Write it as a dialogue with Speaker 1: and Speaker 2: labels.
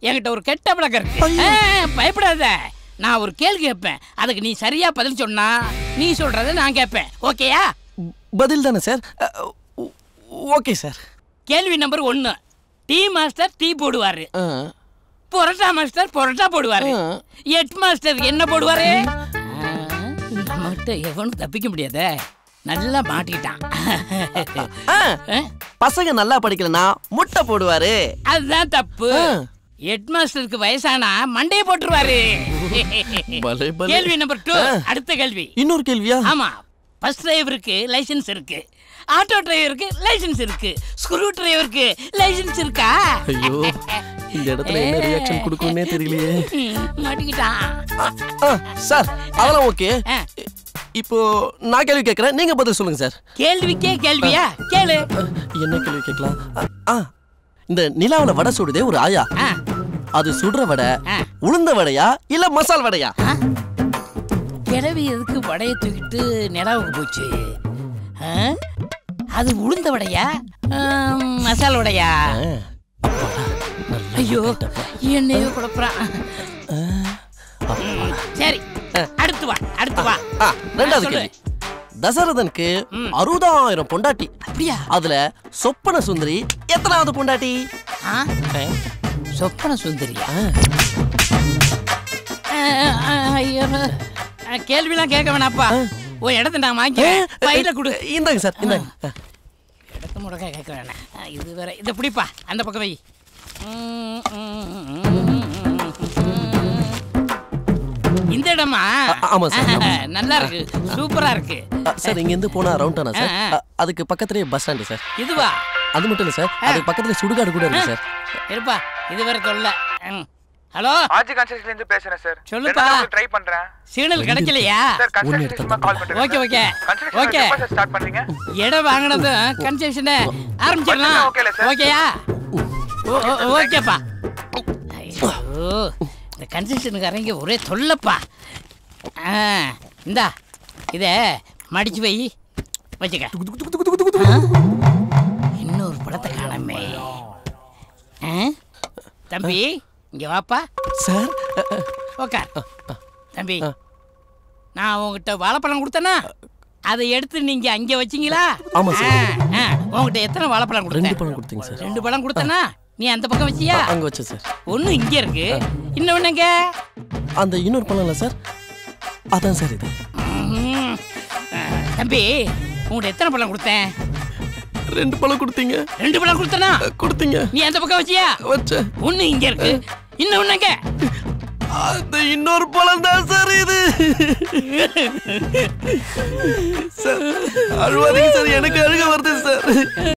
Speaker 1: என்கிட்ட ஒரு கெட்ட பழக்கம் இருக்கு ஆ, பயப்படாத நான் ஒரு கேள்வி கேட்பேன் அதுக்கு நீ சரியா பதில் சொன்னா நீ சொல்றத நான் கேட்பேன் ஓகேயா
Speaker 2: பதில் தானே சார் ஓகே சார்
Speaker 1: கேள்வி நம்பர் ஒன்னு டீ மாஸ்டர் டீ போடுவாரு பொரோட்டா மாஸ்டர் பொரோட்டா போடுவாரு ஹெட் மாஸ்டர் என்ன போடுவாரு நம்மகிட்ட எவனும் தப்பிக்க முடியாதே நல்லா மாட்டிக்கிட்டான்
Speaker 2: பசங்க நல்லா படிக்கலனா முட்டை போடுவாரு
Speaker 1: அதுதான் தப்பு ஹெட் மாஸ்டருக்கு வயசானா மண்டையை போட்டுருவாரு
Speaker 2: பலே, பலே.
Speaker 1: கேள்வி நம்பர் டூ
Speaker 2: ஆ.
Speaker 1: அடுத்த கேள்வி
Speaker 2: இன்னொரு கேள்வியா
Speaker 1: ஆமா பஸ் டிரைவருக்கு லைசென்ஸ் இருக்கு ஆட்டோ டிரைவருக்கு லைசென்ஸ் இருக்கு ஸ்க்ரூ டிரைவருக்கு லைசென்ஸ் இருக்கா
Speaker 2: ஐயோ இந்த இடத்துல என்ன ரியாக்ஷன் கொடுக்கணும்னே தெரியலையே
Speaker 1: ம், மாட்டிக்கிட்டான்
Speaker 2: ஆ, சார் அதெல்லாம் ஓகே இப்போ நான் கேள்வி கேட்கறேன் நீங்க பதில் சொல்லுங்க சார்
Speaker 1: கேள்விக்கே கேள்வியா கேளு
Speaker 2: என்ன கேள்வி கேட்கலாம் ஆ, ஆ இந்த நிலாவுல வடை சுடுதே ஒரு ஆயா அது சுடுற வடை உளுந்த வடையா இல்ல மசால் வடையா
Speaker 1: கிழவி எதுக்கு வடையை தூக்கிட்டு நிலாவுக்கு போச்சு ஆ? அது உளுந்த வடையா ஆம், மசால் வடையா ஐயோ என்னையோ குழப்பறான் ம், சரி அடுத்து வா அடுத்து வா
Speaker 2: ஆ, ரெண்டாவது
Speaker 1: சொல்லு.
Speaker 2: கேள்வி தசரதனுக்கு அறுபதாயிரம் பொண்டாட்டி
Speaker 1: அப்படியா
Speaker 2: அதுல சொப்பன சுந்தரி எத்தனாவது பொண்டாட்டி
Speaker 1: ஆ? சொப்பன சுந்தரியா ஆ, ஆ, ஐயோ ஆ, கேள்விலாம் கேட்க வேணாப்பா உன் இடத்த நான் வாங்கிக்கிறேன் பையில கொடு
Speaker 2: இந்தாங்க சார் இந்தாங்க
Speaker 1: இடத்த முடக்க கேட்க வேணாம் ஆ, இது வேற இதை பிடிப்பா அந்த பக்கம் வை ம், ம், ம், ம், ம். இந்த இடமா
Speaker 2: ஆ, ஆமா சார், ஆமா.
Speaker 1: நல்லா இருக்கு சூப்பரா இருக்கு
Speaker 2: ஆ, சார் இங்க இருந்து போனா ரவுண்ட் ஆனா சார்
Speaker 1: ஆ, ஆ.
Speaker 2: ஆ, அதுக்கு பக்கத்துலயே பஸ் ஸ்டாண்டு சார்
Speaker 1: இதுவா
Speaker 2: அது மட்டும் இல்ல சார் அதுக்கு பக்கத்துல சுடுகாடு கூட இருக்கு சார்
Speaker 1: இருப்பா இது வேற தொல்ல ம். ஹலோ
Speaker 3: ஆர்ஜி கன்ஸ்ட்ரக்ஷன்ல இருந்து பேசுறேன் சார்
Speaker 1: சொல்லுப்பா.
Speaker 3: ட்ரை பண்றேன்
Speaker 1: சிக்னல் கிடைக்கலையா
Speaker 3: சார் கன்ஸ்ட்ரக்ஷன் விஷயமா கால் பண்றேன்
Speaker 1: ஓகே ஓகே
Speaker 3: கன்ஸ்ட்ரக்ஷன்
Speaker 1: ஓகே
Speaker 3: எப்ப சார் ஸ்டார்ட் பண்றீங்க
Speaker 1: இடம் வாங்கினதும் கன்செஷனை ஆரம்பிச்சிடலாம்
Speaker 3: கொஞ்சம் ஓகேல சார்?
Speaker 1: ஓகேயா ஓ, ஓ, ஓகேப்பா ஐயோ இந்த கன்செஷனுக்காரங்க ஒரே தொல்லப்பா ஆ இந்தா இத மடிச்சு வை வச்சுக்க ஆ? இன்னொரு படத்தை காணமே ஆ? தம்பி இங்க வாப்பா
Speaker 2: சார்
Speaker 1: உக்கார் தம்பி நான் உங்ககிட்ட வாழைப்பழம் கொடுத்தேனா அதை எடுத்து நீங்க அங்க வச்சீங்களா
Speaker 2: ஆமா சார்.
Speaker 1: ஆ, ஆ. உங்ககிட்ட எத்தனை வாழைப்பழம்
Speaker 2: ரெண்டு
Speaker 1: கொடுத்தேன்
Speaker 2: பழம் கொடுத்தீங்க சார்
Speaker 1: ரெண்டு பழம் கொடுத்தேனா நீ அந்த பக்கம் வச்சியா
Speaker 2: அங்க வச்சேன் சார்
Speaker 1: ஒண்ணு இங்க இருக்கு இன்னொன்னுங்க
Speaker 2: அந்த இன்னொரு பழம் இல்ல சார் அதான் சார் இது
Speaker 1: ம்ஹும். ஆ, தம்பி உங்ககிட்ட எத்தனை பழம் கொடுத்தேன்
Speaker 2: ரெண்டு பழம் கொடுத்தீங்க
Speaker 1: ரெண்டு பழம் கொடுத்தனா
Speaker 2: கொடுத்தீங்க
Speaker 1: நீ அந்த பக்கம் வச்சியா
Speaker 2: வச்சேன்
Speaker 1: ஒண்ணு இங்க இருக்கு இன்னொன்னுங்க
Speaker 2: அந்த இன்னொரு பழம் தான் சார் இது சார் அழுவாதீங்க சார் எனக்கு அழுக வருது சார்